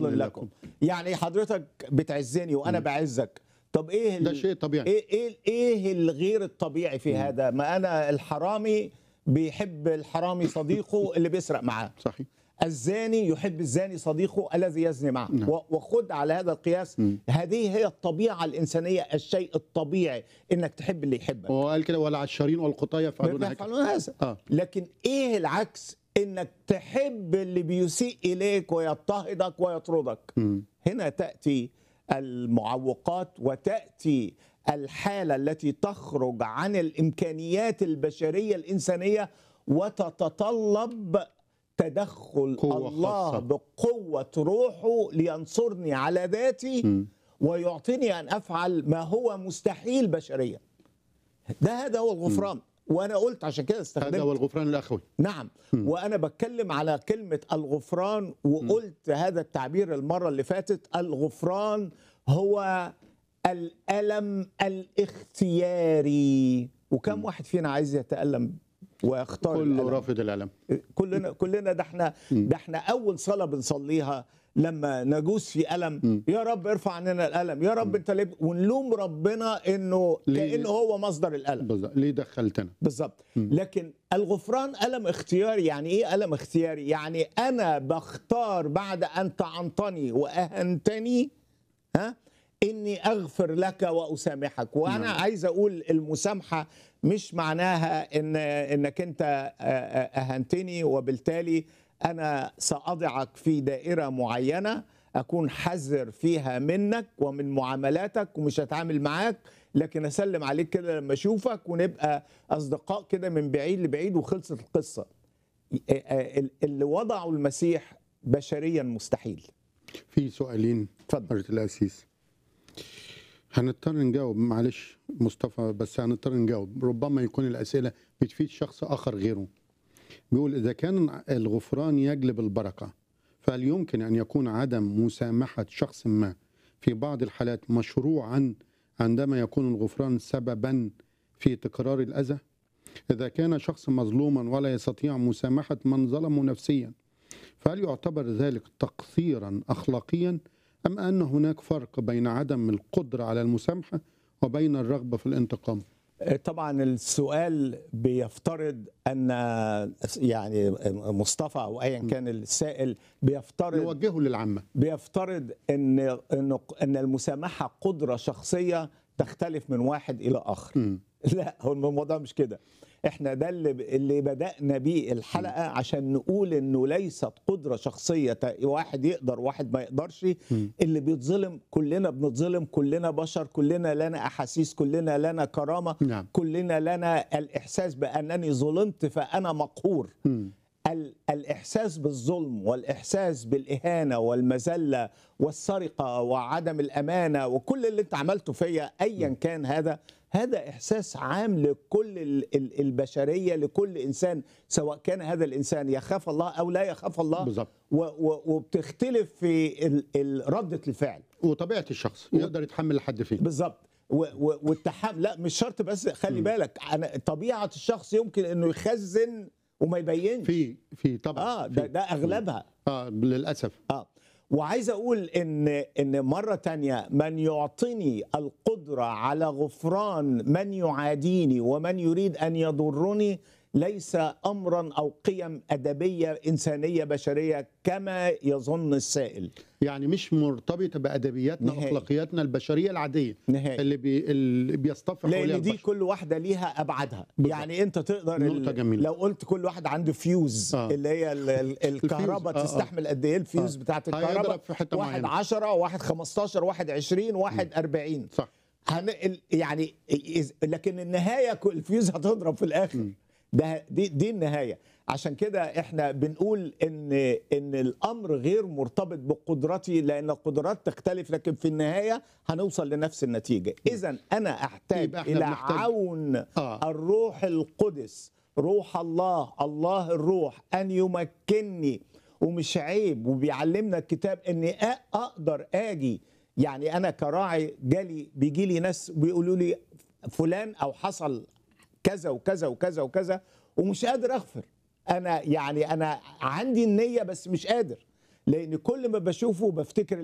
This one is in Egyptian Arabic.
فضل لكم يعني حضرتك بتعزني وانا بعزك طب ايه ال- ده شيء طبيعي ايه ايه ايه الغير الطبيعي في هذا ما انا الحرامي بيحب الحرامي صديقه اللي بيسرق معاه صحيح الزاني يحب الزاني صديقه الذي يزني معه نعم. و- وخد على هذا القياس مم. هذه هي الطبيعة الإنسانية الشيء الطبيعي إنك تحب اللي يحبك هو قال كده ولا عشرين والخطاة يفعلون هكذا يفعلون هذا اه لكن إيه العكس إنك تحب اللي بيسيء إليك ويضطهدك ويطردك مم. هنا تأتي المعوقات وتأتي الحالة التي تخرج عن الإمكانيات البشرية الإنسانية وتتطلب تدخل قوة الله خاصة. بقوة روحه لينصرني على ذاتي مم. ويعطيني أن أفعل ما هو مستحيل بشريا ده هذا هو الغفران وأنا قلت عشان كده هذا استخدمت هو الغفران الاخوي نعم وانا بتكلم على كلمه الغفران وقلت هذا التعبير المره اللي فاتت الغفران هو الالم الاختياري وكم واحد فينا عايز يتالم ويختار كله الألم؟ رافض الالم كلنا كلنا ده احنا ده احنا اول صلاه بنصليها لما نجوز في الم يا رب ارفع عننا الالم يا رب انت ليه ونلوم ربنا انه ليه؟ كانه هو مصدر الالم بالظبط ليه دخلتنا بالظبط لكن الغفران ألم اختياري يعني إيه ألم اختياري يعني أنا بختار بعد أن طعنتني وأهنتني ها إني أغفر لك وأسامحك وأنا نعم. عايز أقول المسامحة مش معناها إن إنك أنت آه، آه، أهنتني وبالتالي أنا سأضعك في دائرة معينة أكون حذر فيها منك ومن معاملاتك ومش هتعامل معاك لكن أسلم عليك كده لما أشوفك ونبقى أصدقاء كده من بعيد لبعيد وخلصت القصة آه، آه، اللي وضعوا المسيح بشريا مستحيل في سؤالين اتفضل حضرة الأسيس هنضطر نجاوب معلش مصطفى بس هنضطر نجاوب ربما يكون الأسئلة بتفيد شخص آخر غيره بيقول إذا كان الغفران يجلب البركة فهل يمكن أن يكون عدم مسامحة شخص ما في بعض الحالات مشروعا عندما يكون الغفران سببا في تكرار الأذى إذا كان شخص مظلوما ولا يستطيع مسامحة من ظلمه نفسيا فهل يعتبر ذلك تقصيرا أخلاقيا أم أن هناك فرق بين عدم القدرة على المسامحة وبين الرغبة في الانتقام طبعا السؤال بيفترض ان يعني مصطفى او ايا كان السائل بيفترض نوجهه للعامة بيفترض ان ان ان المسامحه قدره شخصيه تختلف من واحد الى اخر مم. لا هو الموضوع مش كده احنا ده اللي اللي بدانا بيه الحلقه عشان نقول انه ليست قدره شخصيه ت- واحد يقدر واحد ما يقدرش اللي بيتظلم كلنا بنتظلم كلنا بشر كلنا لنا احاسيس كلنا لنا كرامه نعم. كلنا لنا الاحساس بانني ظلمت فانا مقهور مم. ال- الإحساس بالظلم والإحساس بالإهانة والمذلة والسرقة وعدم الأمانة وكل اللي أنت عملته فيا أيا كان هذا هذا إحساس عام لكل ال- ال- البشرية لكل إنسان سواء كان هذا الإنسان يخاف الله أو لا يخاف الله بالظبط. و- و- وبتختلف في ال- ال- ردة الفعل وطبيعة الشخص يقدر يتحمل لحد فين بالظبط و- و- والتحمل لا مش شرط بس خلي بالك أنا طبيعة الشخص يمكن إنه يخزن وما يبينش في في طبعا اه ده, في. ده اغلبها اه للأسف اه وعايز اقول ان ان مره تانية من يعطيني القدره على غفران من يعاديني ومن يريد ان يضرني ليس امرا او قيم ادبيه انسانيه بشريه كما يظن السائل يعني مش مرتبطة بأدبياتنا نهائي. وأخلاقياتنا البشرية العادية نهائي. اللي بي اللي بيصطف حواليها لان دي البشر. كل واحده ليها ابعادها بالظبط. يعني انت تقدر نقطة ال- جميلة. لو قلت كل واحد عنده فيوز آه. اللي هي ال- ال- الكهرباء آه، آه. تستحمل قد ايه الفيوز آه. بتاعت هيضرب الكهرباء في حتة واحد معينة. 10 واحد 15 واحد 20 واحد 40 صح هن... ال- يعني إز- لكن النهايه كل- الفيوز هتضرب في الاخر ده دي دي النهايه عشان كده احنا بنقول ان ان الامر غير مرتبط بقدرتي لان القدرات تختلف لكن في النهايه هنوصل لنفس النتيجه اذا انا احتاج يبقى إحنا الى بنحتاج- عون آه. الروح القدس روح الله الله الروح ان يمكنني ومش عيب وبيعلمنا الكتاب اني أ- اقدر اجي يعني انا كراعي جالي بيجي لي ناس بيقولوا لي فلان او حصل كذا وكذا وكذا وكذا ومش قادر اغفر انا يعني انا عندي النيه بس مش قادر لان كل ما بشوفه بفتكر